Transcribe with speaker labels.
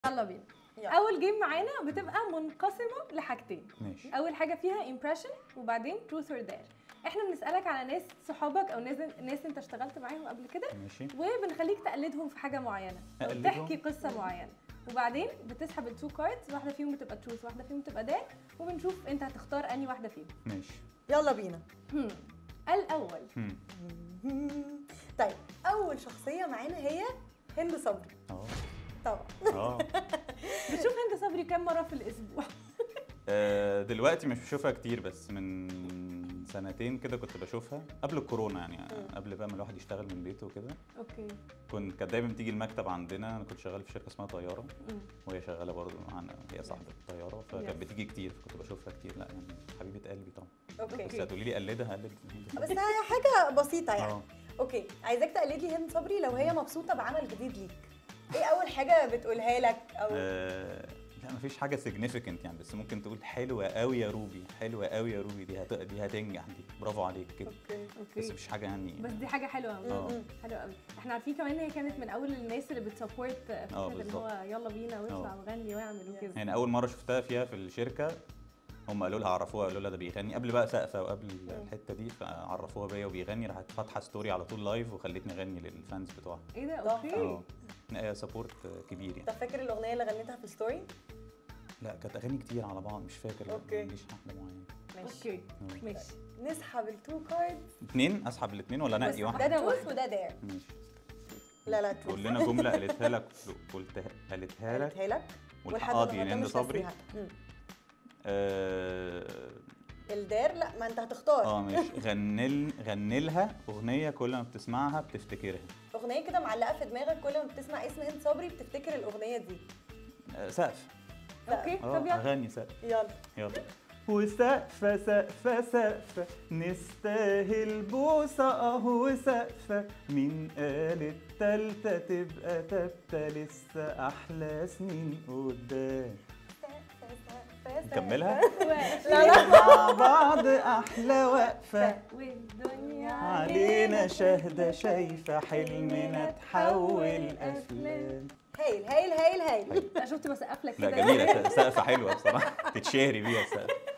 Speaker 1: يلا بينا
Speaker 2: يلا.
Speaker 1: اول جيم معانا بتبقى منقسمه لحاجتين
Speaker 3: ماشي
Speaker 1: اول حاجه فيها امبريشن وبعدين تروث اور دير احنا بنسالك على ناس صحابك او ناس ناس انت اشتغلت معاهم قبل كده
Speaker 3: ماشي
Speaker 1: وبنخليك تقلدهم في حاجه معينه او
Speaker 3: أقلدهم؟
Speaker 1: تحكي قصه معينه وبعدين بتسحب التو كاردز واحده فيهم بتبقى تروث واحده فيهم بتبقى دير وبنشوف انت هتختار انهي واحده فيهم
Speaker 3: ماشي
Speaker 2: يلا بينا
Speaker 1: هم. الاول
Speaker 3: هم.
Speaker 2: طيب اول شخصيه معانا هي هند صبري
Speaker 3: اه
Speaker 2: طبعا
Speaker 3: اه
Speaker 1: بتشوف هند صبري كام مره في الاسبوع
Speaker 3: آه، دلوقتي مش بشوفها كتير بس من سنتين كده كنت بشوفها قبل الكورونا يعني قبل بقى ما الواحد يشتغل من بيته وكده
Speaker 1: اوكي
Speaker 3: كنت كانت دايما بتيجي المكتب عندنا انا كنت شغال في شركه اسمها طياره
Speaker 1: مم.
Speaker 3: وهي شغاله برضه معانا هي صاحبه الطياره
Speaker 1: Yes.
Speaker 3: فكانت بتيجي كتير فكنت بشوفها كتير لا يعني حبيبه قلبي طبعا
Speaker 2: اوكي
Speaker 3: بس هتقولي لي قلدها قلد
Speaker 2: بس هي حاجه بسيطه يعني
Speaker 3: اه
Speaker 2: اوكي عايزاك تقلد لي هند صبري لو هي مبسوطه بعمل جديد ليك ايه اول حاجه بتقولها لك او
Speaker 3: آه، لا مفيش حاجه سيجنيفيكانت يعني بس ممكن تقول حلوه قوي يا روبي حلوه قوي يا روبي دي هت... دي هتنجح دي برافو عليك كده
Speaker 2: اوكي
Speaker 3: بس
Speaker 1: اوكي
Speaker 3: مش حاجه يعني
Speaker 1: بس دي حاجه حلوه قوي
Speaker 3: اه
Speaker 2: م-م.
Speaker 1: حلوه قوي احنا عارفين كمان ان هي كانت من اول الناس اللي بتسبورت فكره اللي
Speaker 3: بالظبط.
Speaker 1: هو يلا بينا واطلع
Speaker 3: اه.
Speaker 1: وغني واعمل وكده
Speaker 3: يعني اول مره شفتها فيها في الشركه هم قالوا لها عرفوها قالوا لها ده بيغني قبل بقى سقفه وقبل الحته دي فعرفوها بيا وبيغني راحت فاتحه ستوري على طول لايف وخلتني اغني للفانز بتوعها
Speaker 1: ايه ده
Speaker 2: تحفة.
Speaker 1: اوكي
Speaker 3: اه هي سبورت كبير يعني
Speaker 2: طب فاكر الاغنيه اللي غنيتها في الستوري
Speaker 3: لا كانت اغاني كتير على بعض مش فاكر لا،
Speaker 2: اوكي.
Speaker 3: ماليش واحده معينه
Speaker 2: ماشي
Speaker 1: اوكي
Speaker 3: اه.
Speaker 1: ماشي
Speaker 2: نسحب التو كاردز
Speaker 3: اتنين اسحب الاثنين ولا
Speaker 1: بس
Speaker 3: انقي
Speaker 2: ده
Speaker 3: واحده
Speaker 1: ده
Speaker 2: تروث
Speaker 1: واحدة.
Speaker 2: وده دير
Speaker 3: ماشي
Speaker 2: لا لا
Speaker 3: قول لنا جمله قالتها لك قلتها قالتها لك
Speaker 2: قالتها لك
Speaker 3: والحقها دي
Speaker 2: النهاردة
Speaker 3: هند
Speaker 2: مش
Speaker 3: صبري
Speaker 2: ناسيها. مم.
Speaker 3: اه
Speaker 2: الدير لا ما انت هتختار
Speaker 3: آه، ماشي غني غني لها اغنيه كل ما بتسمعها بتفتكرها
Speaker 2: اغنيه كده معلقه في دماغك كل ما بتسمع اسم هند صبري بتفتكر الاغنيه دي
Speaker 3: آه، سقف
Speaker 1: اوكي
Speaker 3: اه
Speaker 1: طب يلا
Speaker 3: اغني سقف
Speaker 2: يلا
Speaker 3: يلا وسقفة سقفة سقفة نستاهل بوسة اهو سقفة مين قال التالتة تبقى تابتة لسه أحلى سنين قدام نكملها؟
Speaker 2: لا لا
Speaker 3: مع بعض أحلى وقفة
Speaker 1: والدنيا
Speaker 3: علينا شاهدة شايفة حلمنا تحول أفلام
Speaker 2: هايل هايل هايل هايل
Speaker 1: لا شفت بسقف لك
Speaker 3: لا
Speaker 1: كده
Speaker 3: جميلة سقفة حلوة بصراحة تتشهري بيها السقف